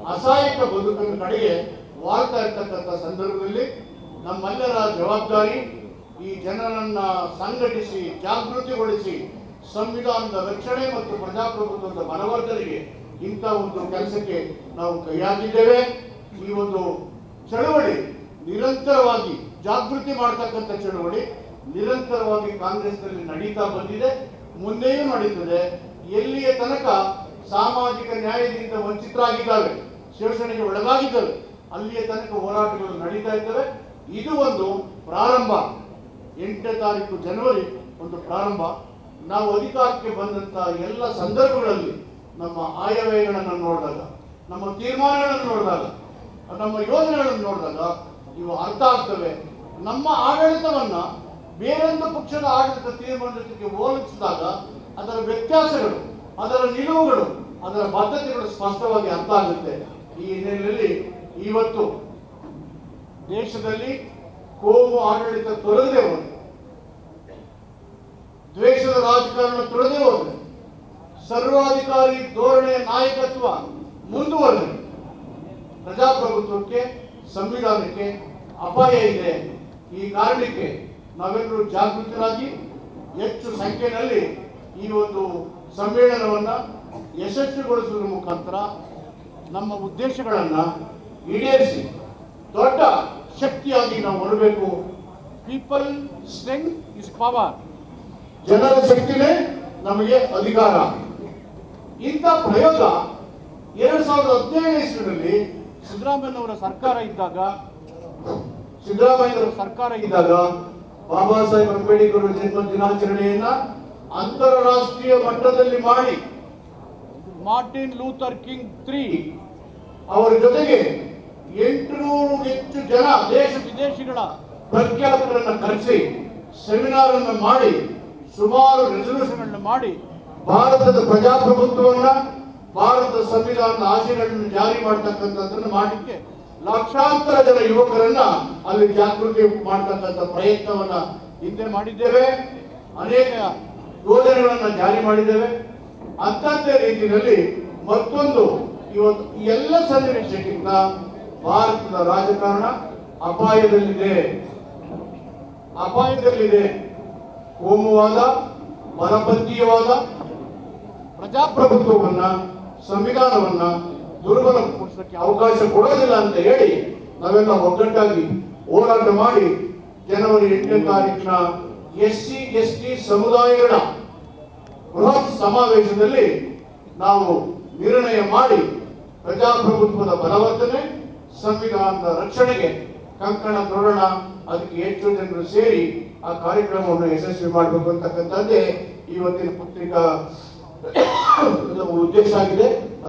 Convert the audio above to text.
ಅಸಹಾಯಕ ಬದುಕಿನ ಕಡೆಗೆ ವಾಳ್ತಾ ಇರ್ತಕ್ಕಂಥ ಸಂದರ್ಭದಲ್ಲಿ ನಮ್ಮೆಲ್ಲರ ಜವಾಬ್ದಾರಿ ಈ ಜನರನ್ನ ಸಂಘಟಿಸಿ ಜಾಗೃತಿಗೊಳಿಸಿ ಸಂವಿಧಾನದ ರಕ್ಷಣೆ ಮತ್ತು ಪ್ರಜಾಪ್ರಭುತ್ವದ ಬಲವರ್ಧನೆಗೆ ಇಂಥ ಒಂದು ಕೆಲಸಕ್ಕೆ ನಾವು ಕೈ ಹಾಕಿದ್ದೇವೆ ಈ ಒಂದು ಚಳವಳಿ ನಿರಂತರವಾಗಿ ಜಾಗೃತಿ ಮಾಡ್ತಕ್ಕಂಥ ಚಳವಳಿ ನಿರಂತರವಾಗಿ ಕಾಂಗ್ರೆಸ್ನಲ್ಲಿ ನಡೀತಾ ಬಂದಿದೆ ಮುಂದೆಯೂ ನಡೀತದೆ ಎಲ್ಲಿಯ ತನಕ ಸಾಮಾಜಿಕ ನ್ಯಾಯದಿಂದ ವಂಚಿತರಾಗಿದ್ದಾವೆ ಶೋಷಣೆಗೆ ಒಳಗಾಗಿದ್ದಾವೆ ಅಲ್ಲಿಯ ತನಕ ಹೋರಾಟಗಳು ನಡೀತಾ ಇರ್ತವೆ ಇದು ಒಂದು ಪ್ರಾರಂಭ ಎಂಟನೇ ತಾರೀಕು ಜನವರಿ ಒಂದು ಪ್ರಾರಂಭ ನಾವು ಅಧಿಕಾರಕ್ಕೆ ಬಂದಂತ ಎಲ್ಲ ಸಂದರ್ಭಗಳಲ್ಲಿ ನಮ್ಮ ಆಯವ್ಯಯಗಳನ್ನು ನೋಡಿದಾಗ ನಮ್ಮ ತೀರ್ಮಾನಗಳನ್ನು ನೋಡಿದಾಗ ನಮ್ಮ ಯೋಜನೆಗಳನ್ನು ನೋಡಿದಾಗ ಇವು ಅರ್ಥ ಆಗ್ತವೆ ನಮ್ಮ ಆಡಳಿತವನ್ನ ಬೇರೊಂದು ಪಕ್ಷದ ಆಡಳಿತ ತೀರ್ಮಾನಕ್ಕೆ ಹೋಲಿಸಿದಾಗ ಅದರ ವ್ಯತ್ಯಾಸಗಳು ಅದರ ನಿಲುವುಗಳು ಅದರ ಬದ್ಧತೆಗಳು ಸ್ಪಷ್ಟವಾಗಿ ಅರ್ಥ ಆಗುತ್ತೆ ಈ ಹಿನ್ನೆಲೆಯಲ್ಲಿ ಇವತ್ತು ದೇಶದಲ್ಲಿ ಕೋಮು ಆಡಳಿತ ತೊಲಗದೆ ಹೋದ್ರೆ ದ್ವೇಷದ ರಾಜಕಾರಣ ತೊಳೆದೇ ಹೋದ್ರೆ ಸರ್ವಾಧಿಕಾರಿ ಧೋರಣೆಯ ನಾಯಕತ್ವ ಮುಂದುವರೆದ್ರೆ ಪ್ರಜಾಪ್ರಭುತ್ವಕ್ಕೆ ಸಂವಿಧಾನಕ್ಕೆ ಅಪಾಯ ಇದೆ ಈ ಕಾರಣಕ್ಕೆ ನಾವೆಲ್ಲರೂ ಜಾಗೃತರಾಗಿ ಹೆಚ್ಚು ಸಂಖ್ಯೆಯಲ್ಲಿ ಈ ಒಂದು ಸಮ್ಮೇಳನವನ್ನ ಯಶಸ್ವಿಗೊಳಿಸುವುದರ ಮುಖಾಂತರ ನಮ್ಮ ಉದ್ದೇಶಗಳನ್ನ ಈಡೇರಿಸಿ ದೊಡ್ಡ ಶಕ್ತಿಯಾಗಿ ನಾವು ಹೊರಬೇಕು ಪೀಪಲ್ ಸ್ಟ್ರೆಂಗ್ ಇಸ್ ಪವರ್ ಜನರ ಶಕ್ತಿನೇ ನಮಗೆ ಅಧಿಕಾರ ಇಂಥ ಪ್ರಯೋಗ ಎರಡ್ ಸಾವಿರದ ಹದಿನೇಳನೇ ಇಸ್ವಿನಲ್ಲಿ ಸಿದ್ದರಾಮಯ್ಯನವರ ಸರ್ಕಾರ ಇದ್ದಾಗ ಸಿದ್ದರಾಮಯ್ಯನವರ ಸರ್ಕಾರ ಇದ್ದಾಗ ಬಾಬಾ ಸಾಹೇಬ್ ಅಂಬೇಡ್ಕರ್ ಜನ್ಮ ದಿನಾಚರಣೆಯನ್ನ ಅಂತಾರಾಷ್ಟ್ರೀಯ ಮಟ್ಟದಲ್ಲಿ ಮಾಡಿ ಮಾರ್ಟಿನ್ ಲೂಥರ್ ಕಿಂಗ್ ತ್ರೀ ಅವರ ಜೊತೆಗೆ ಎಂಟುನೂರು ಹೆಚ್ಚು ಜನ ದೇಶ ವಿದೇಶಿಗಳ ಪ್ರಖ್ಯಾತರನ್ನ ಕರೆಸಿ ಸೆಮಿನಾರ್ ಅನ್ನು ಮಾಡಿ ಸುಮಾರು ರೆಸಲ್ಯೂಷನ್ ಮಾಡಿ ಭಾರತದ ಪ್ರಜಾಪ್ರಭುತ್ವವನ್ನ ಭಾರತದ ಸಂವಿಧಾನದ ಆಶಯಗಳನ್ನು ಜಾರಿ ಮಾಡ್ತಕ್ಕಂಥದ್ದನ್ನು ಮಾಡಲಿಕ್ಕೆ ಲಕ್ಷಾಂತರ ಜನ ಯುವಕರನ್ನ ಅಲ್ಲಿ ಜಾಗೃತಿ ಮಾಡ್ತಕ್ಕಂಥ ಪ್ರಯತ್ನವನ್ನ ಹಿಂದೆ ಮಾಡಿದ್ದೇವೆ ಅನೇಕ ಯೋಜನೆಗಳನ್ನ ಜಾರಿ ಮಾಡಿದ್ದೇವೆ ಅಂತಂತೆ ರೀತಿಯಲ್ಲಿ ಮತ್ತೊಂದು ಇವತ್ತು ಈ ಎಲ್ಲ ಸನ್ನಿವೇಶಕ್ಕಿಂತ ಭಾರತದ ರಾಜಕಾರಣ ಅಪಾಯದಲ್ಲಿದೆ ಅಪಾಯದಲ್ಲಿದೆ ಕೋಮುವಾದ ಬಲಪಂಥೀಯವಾದ ಪ್ರಜಾಪ್ರಭುತ್ವವನ್ನ ಸಂವಿಧಾನವನ್ನ ದುರ್ಬಲಗೊಳಿಸಕ್ಕೆ ಅವಕಾಶ ಕೊಡೋದಿಲ್ಲ ಅಂತ ಹೇಳಿ ನಾವೆಲ್ಲ ಒಗ್ಗಟ್ಟಾಗಿ ಹೋರಾಟ ಮಾಡಿ ಜನವರಿ ಎಂಟನೇ ತಾರೀಕಿನ ಎಸ್ ಸಿ ಎಸ್ ಟಿ ಸಮುದಾಯಗಳ ಬೃಹತ್ ಸಮಾವೇಶದಲ್ಲಿ ನಾವು ನಿರ್ಣಯ ಮಾಡಿ ಪ್ರಜಾಪ್ರಭುತ್ವದ ಬಲವರ್ಧನೆ ಸಂವಿಧಾನದ ರಕ್ಷಣೆಗೆ ಕಂಕಣ ತೊಡೋಣ ಅದಕ್ಕೆ ಹೆಚ್ಚು ಜನರು ಸೇರಿ ಆ ಕಾರ್ಯಕ್ರಮವನ್ನು ಯಶಸ್ವಿ ಮಾಡಬೇಕು ಅಂತಕ್ಕಂಥದ್ದೇ ಇವತ್ತಿನ ಪತ್ರಿಕಾ ಉದ್ದೇಶ ಆಗಿದೆ